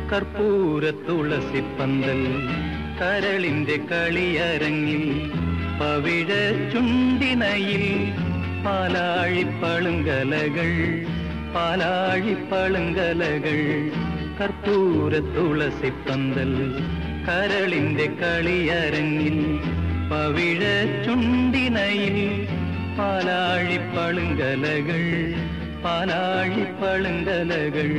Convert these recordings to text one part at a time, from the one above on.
കർപ്പൂര തുളസിപ്പന്തൽ കരളിന്റെ കളിയരങ്ങിൽ പവിഴ ചുണ്ടിനയിൽ പാലാഴിപ്പളുങ്കലകൾ പാലാഴിപ്പളുങ്കലകൾ കർപ്പൂര തുളസിപ്പന്തൽ കരളിന്റെ കളിയരങ്ങിൽ പവിഴ ചുണ്ടിനയിൽ പാലാഴിപ്പളുങ്കലകൾ പാലാഴിപ്പളുങ്കലകൾ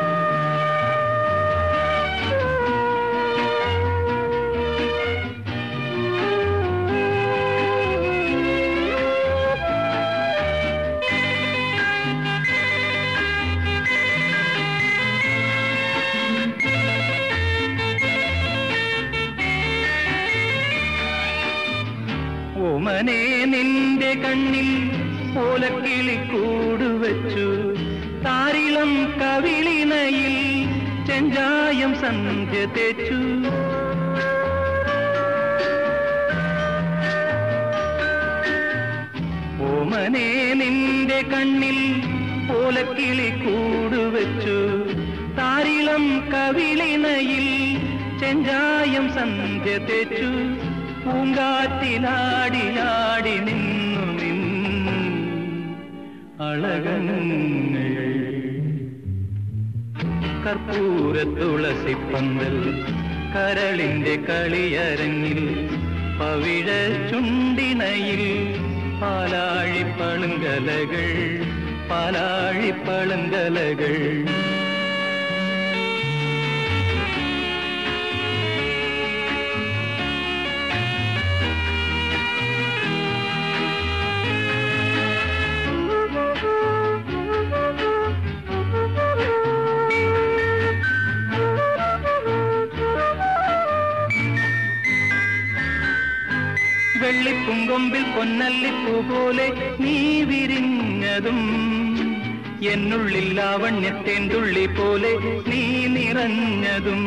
ഓമനെ നിന്റെ കണ്ണിൽ ഓലക്കിളി കൂടുവച്ചു താരിളം കവിളിനയിൽ ചെഞ്ചായം സന്ധ്യ തേച്ചു ഓമനെ നിന്റെ കണ്ണിൽ ഓലക്കിളി കൂടുവച്ചു താരിളം കവിളിനയിൽ ചെഞ്ചായം സന്ധ്യ തേച്ചു പൂങ്കാറ്റിലാടിയാടി നിന്നു നിന്നു അളകങ്ങൾ കർപ്പൂര തുളസിപ്പന്തൽ കരളിന്റെ കളിയരങ്ങിൽ പവിഴ ചുണ്ടിനയിൽ പാലാഴിപ്പളുങ്കലകൾ പാലാഴിപ്പളുങ്കലകൾ വെള്ളിപ്പുങ്കൊമ്പിൽ പൊന്നല്ലിപ്പൂ പോലെ നീ വിരിഞ്ഞതും എന്നുള്ളിൽ ലാവണ്യത്തേന്തുള്ളി പോലെ നീ നിറഞ്ഞതും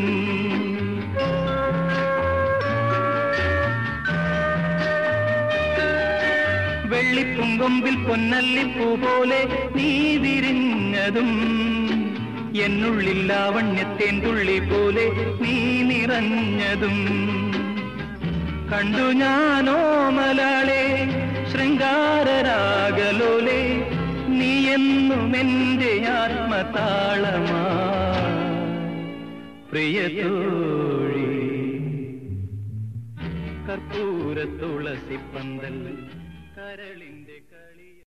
വെള്ളിപ്പുങ്കൊമ്പിൽ പൊന്നല്ലിപ്പൂ പോലെ നീ വിരിഞ്ഞതും എന്നുള്ളിൽ ലാവണ്യത്തേന്തുള്ളി പോലെ നീ നിറഞ്ഞതും കണ്ടു ഞാനോ മലാളെ ശൃംഗാരരാഗലോലെ നീ എന്നും എന്റെ ആത്മതാളമാ പ്രിയതോഴി കർപ്പൂര തുളസിപ്പന്തൽ കരളിന്റെ ക